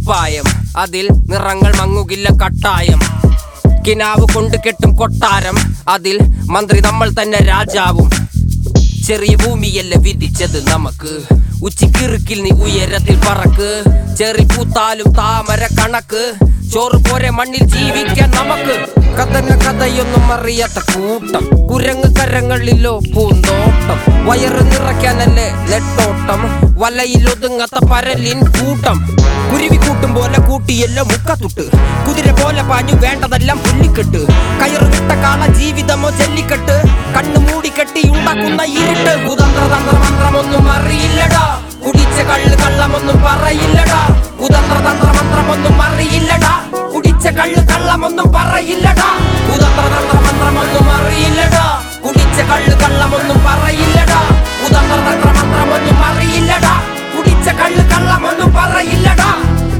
കുപ്പായം അതിൽ നിറങ്ങൾ മങ്ങുകില്ല കട്ടായം കിനാവ് കൊണ്ട് കെട്ടും കൊട്ടാരം അതിൽ മന്ത്രി നമ്മൾ തന്നെ രാജാവും ചെറിയ ഭൂമിയല്ല വിധിച്ചത് നമുക്ക് ഉച്ചിക്കിറുക്കിൽ നീ ഉയരത്തിൽ പറക്ക് ചെറി പൂത്താലും താമര കണക്ക് ചോറ് പോരെ മണ്ണിൽ ജീവിക്കാൻ നമുക്ക് കഥന കഥയൊന്നും അറിയാത്ത കൂട്ടം കുരങ്ങ് കരങ്ങളിലോ പൂന്തോട്ടം വയറ് നിറയ്ക്കാനല്ലേ നെട്ടോട്ടം വലയിൽ ഒതുങ്ങാത്ത പരലിൻ കൂട്ടം കുരുവി കൂട്ടും പോലെ കൂട്ടിയല്ലോ മുക്കത്തുട്ട് കുതിര പോലെ പാഞ്ഞു വേണ്ടതെല്ലാം പുല്ലിക്കെട്ട് കയറ് വിട്ട കാള ജീവിതമോ ജല്ലിക്കെട്ട് കണ്ണു മൂടിക്കെട്ടി ഉണ്ടാക്കുന്ന ഇരുട്ട് കുതന്ത്ര തന്ത്ര മന്ത്രമൊന്നും അറിയില്ലടാ കുടിച്ച കള്ള് കള്ളമൊന്നും പറയില്ലടാ കുതന്ത്ര തന്ത്ര മന്ത്രമൊന്നും അറിയില്ലടാ കുടിച്ച കള്ള് കള്ളമൊന്നും പറയില്ലടാ കുതന്ത്ര തന്ത്ര മന്ത്രമൊന്നും അറിയില്ലടാ കുടിച്ച കള്ള് കള്ളമൊന്നും പറയില്ലടാ കുതന്ത്ര തന്ത്ര മന്ത്രമൊന്നും അറിയില്ലടാ കുടിച്ച കള്ള് കള്ളമൊന്നും പറയില്ലടാ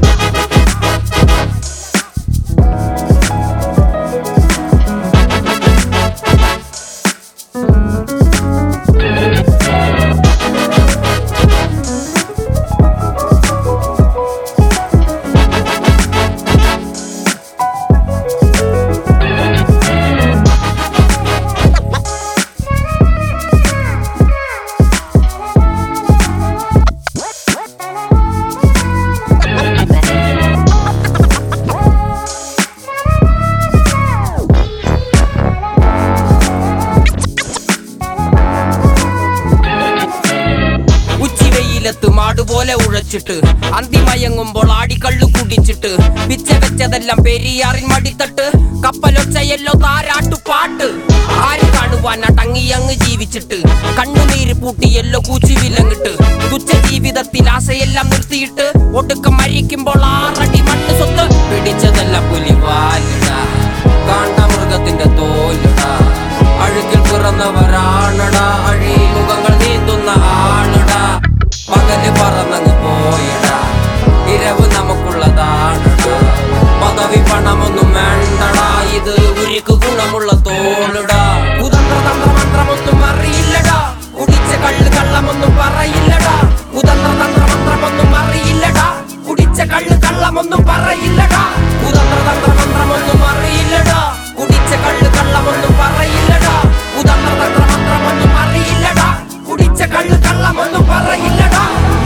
ഉച്ചിവെയിലത്ത് മാടുപോലെ ഉഴച്ചിട്ട് അന്തിമയങ്ങുമ്പോൾ ആടിക്കള്ളു കുടിച്ചിട്ട് പിച്ച വെച്ചതെല്ലാം പെരിയാറിൻ മടിത്തട്ട് കപ്പലൊച്ചയല്ലോ താരാട്ടു പാട്ട് ആര് കാണുവാൻ അടങ്ങിയങ്ങ് ജീവിച്ചിട്ട് കണ്ണുനീര് പൂട്ടിയല്ലോ കൂച്ചി വിലങ്ങിട്ട് തുച്ഛ ജീവിതത്തിൽ ആശയെല്ലാം നിർത്തിയിട്ട് ഒടുക്കം മരിക്കുമ്പോൾ ആറടി മണ്ണ് സ്വത്ത് പിടിച്ചതെല്ലാം പുലിവാലിടാ കാണ്ട മൃഗത്തിന്റെ തോലിടാ അഴുകിൽ പിറന്നവരാണടാ അഴി മുഖങ്ങൾ നീന്തുന്ന ആണടാ പകല് പറന്നങ്ങ് പോയടാ ഇരവ് നമുക്കുള്ളതാണടാ പദവി പണമൊന്നും വേണ്ടടാ ഇത് ഉരുക്ക് ഗുണമുള്ള തോളിടാ കുതന്ത്ര തന്ത്ര മന്ത്രമൊന്നും അറിയില്ലടാ കുടിച്ച കള്ള് കള്ളമൊന്നും പറയില്ലടാ കുതന്ത്ര തന്ത്ര മന്ത്രമൊന്നും അറിയില്ലടാ കുടിച്ച കള്ള് കള്ളമൊന്നും പറയില്ലടാ കുതന്ത്ര തന്ത്ര മന്ത്രമൊന്നും അറിയില്ലടാ കുടിച്ച കള്ള് കള്ളമൊന്നും പറയില്ലടാ കുതന്ത്ര തന്ത്ര മന്ത്രമൊന്നും അറിയില്ലടാ കുടിച്ച കള്ള് കള്ളമൊന്നും പറയില്ലടാ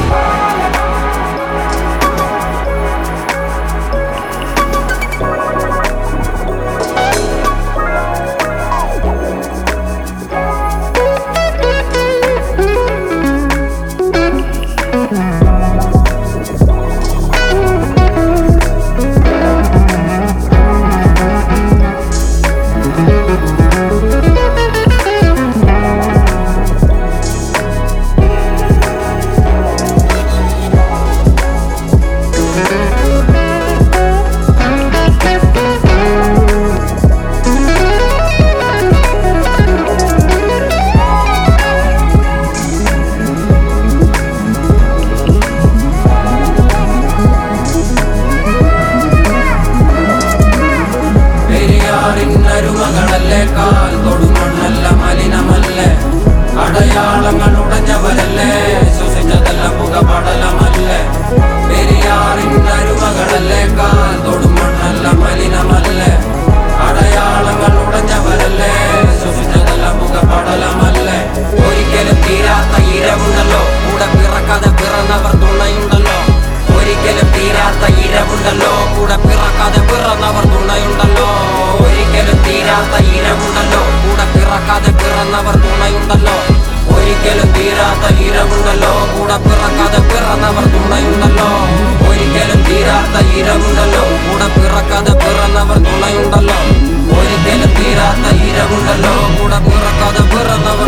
പെരിയാറിനരുമകളല്ലേ കാൽ തൊടുമണ്ണല്ല മലിനമല്ലേ അടയാളങ്ങൾ ഉടഞ്ഞവരല്ലേ ശ്വസിച്ചതെല്ലാം പുകപടലമല്ലേ പെരിയാറിനരുമകളല്ലേ കാൽ തൊടുമണ്ണല്ല മലിനമല്ലേ അടയാളങ്ങൾ ഉടഞ്ഞവരല്ലേ ശ്വസിച്ചതെല്ലാം പുകപടലമല്ലേ ഒരിക്കലും തീരാത്ത ഇരവുണ്ടല്ലോ കൂടെ പിറക്കാതെ പിറന്നവർ തുണയുണ്ടല്ലോ ഒരിക്കലും തീരാത്ത ഇരവുണ്ടല്ലോ കൂടെ പിറക്കാതെ പിറന്നവർ തുണയുണ്ടല്ലോ ഒരിക്കലും തീരാത്ത ഇരവുണ്ടല്ലോ കൂടെ പിറക്കാതെ പിറന്നവർ തുണയുണ്ടല്ലോ ഒരിക്കലും തീരാത്ത ഇരവുണ്ടല്ലോ കൂടെ പിറക്കാതെ പിറന്നവർ തുണയുണ്ടല്ലോ ഒരിക്കലും തീരാത്ത ഇരവുണ്ടല്ലോ കൂടെ പിറക്കാതെ പിറന്നവർ തുണയുണ്ടല്ലോ ഒരിക്കലും തീരാത്ത ഇരവുണ്ടല്ലോ കൂടെ പിറക്കാതെ പിറന്നവർ